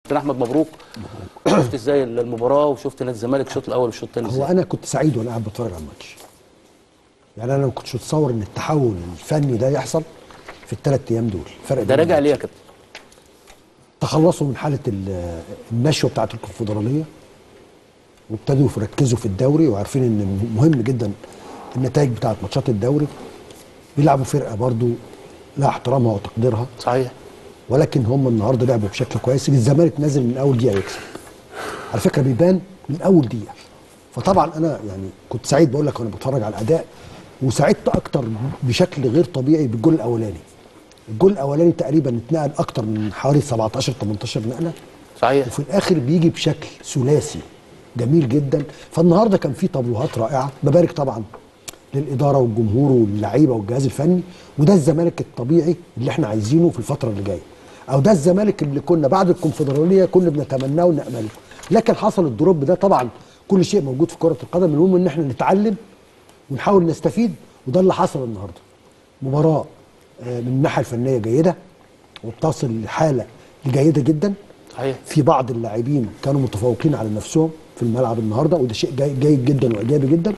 كابتن احمد مبروك شفت ازاي المباراه وشفت نادي الزمالك الشوط الاول والشوط الثاني هو ازاي انا كنت سعيد وانا قاعد بتفرج على الماتش يعني انا ما كنتش متصور ان التحول الفني ده يحصل في الثلاث ايام دول فرق ده راجع ليه يا كابتن تخلصوا من حاله ال- النشوه بتاعه الكونفدراليه وابتدوا يركزوا في الدوري وعارفين ان مهم جدا النتائج بتاعه ماتشات الدوري بيلعبوا فرقه برضو لها احترامها وتقديرها صحيح ولكن هم النهارده لعبوا بشكل كويس الزمالك نازل من اول دقيقه يكسب على فكره بيبان من اول دقيقه فطبعا انا يعني كنت سعيد بقول لك وانا بتفرج على الاداء وسعدت اكتر بشكل غير طبيعي بالجول الاولاني الجول الاولاني تقريبا اتنقل اكتر من حوالي 17 18 نقله صحيح وفي الاخر بيجي بشكل ثلاثي جميل جدا فالنهارده كان في طابلوهات رائعه ببارك طبعا للاداره والجمهور واللعيبه والجهاز الفني وده الزمالك الطبيعي اللي احنا عايزينه في الفتره اللي جايه او ده الزمالك اللي كنا بعد الكونفدراليه كنا بنتمناه ونامله لكن حصل الدروب ده طبعا كل شيء موجود في كره القدم المهم ان احنا نتعلم ونحاول نستفيد وده اللي حصل النهارده مباراه آه، من الناحيه الفنيه جيده وبتصل لحاله جيده جدا صحيح في بعض اللاعبين كانوا متفوقين على نفسهم في الملعب النهارده وده شيء جيد, جيد جدا وايجابي جدا